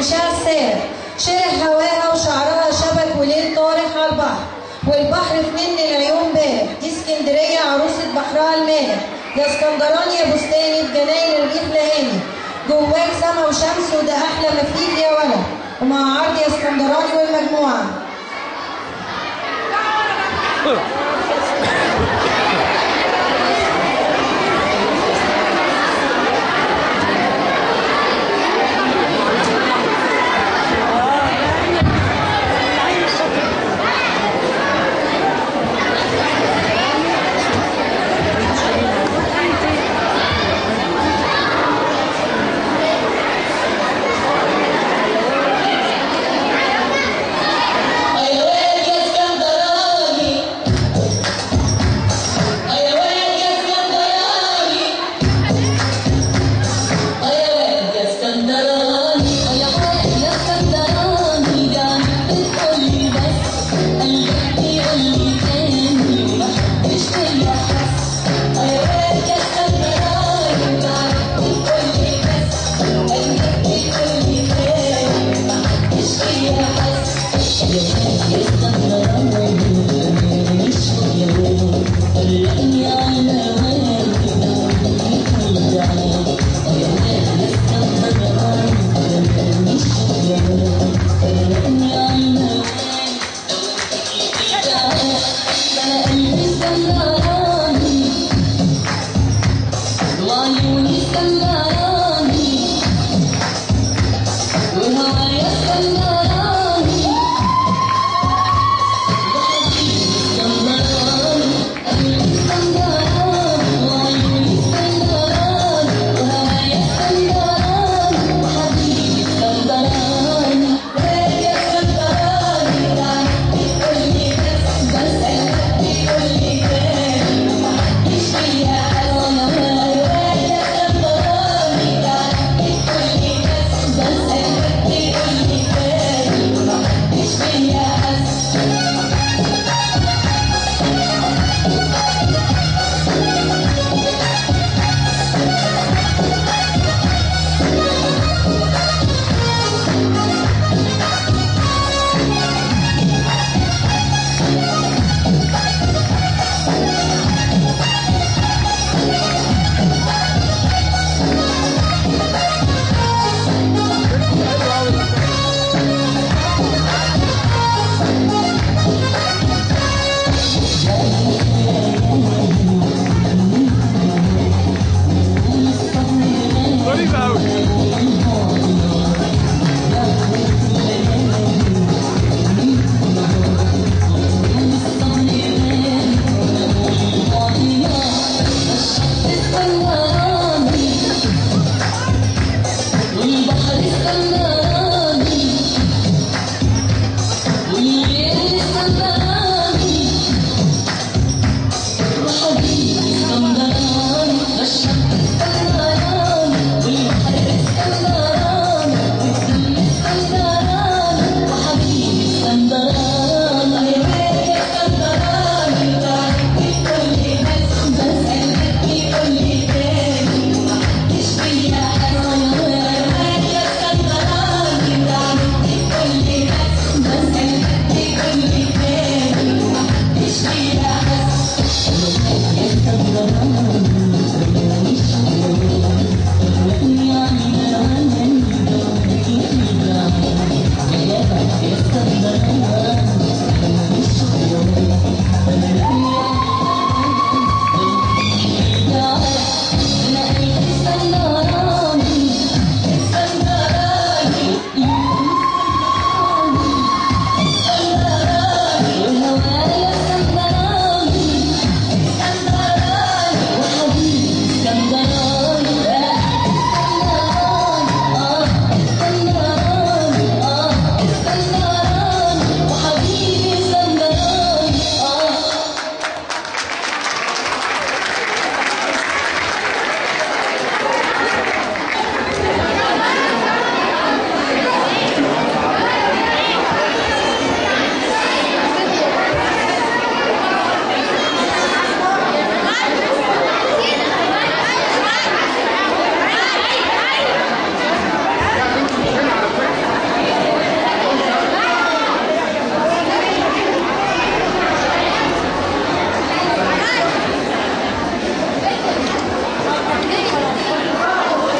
رمشها الساعة شرح هواها وشعرها شبك وليل طارح على البحر والبحر في من العيون بارح دي اسكندرية عروسة بحرها المالح يا اسكندراني يا بستاني في جناين الريف لهاني جواك سما وشمس وده أحلى ما فيك يا ولد ومع عرض يا اسكندراني والمجموعة أيوة يا اسكندراني أيوة يا اسكندراني أيوة يا اسكندراني يا يا اسكندراني ده بتقولي بس قلبك بيقولي تاني ومحدش فيا حس أيوة يا اسكندراني ده بتقولي بس قلبك بيقولي تاني ومحدش فيا حس يا اسكندراني مش يا ولد فرقني على والدي كل عام أيوة يا اسكندراني مش يا ولد فرقني على أنا قلبي اسكندراني وعيوني اسكندراني وهوايا اسكندراني قلبي اسكندراني وعيوني اسكندراني وهوايا اسكندراني وحبيبي اسكندراني يا اسكندراني تعالي قولي بس بس قولي تاني ومحدش فيها حلوة يا اسكندراني تعالي قولي بس بس قولي تاني ومحدش فيها حس Sorry about اسكندراني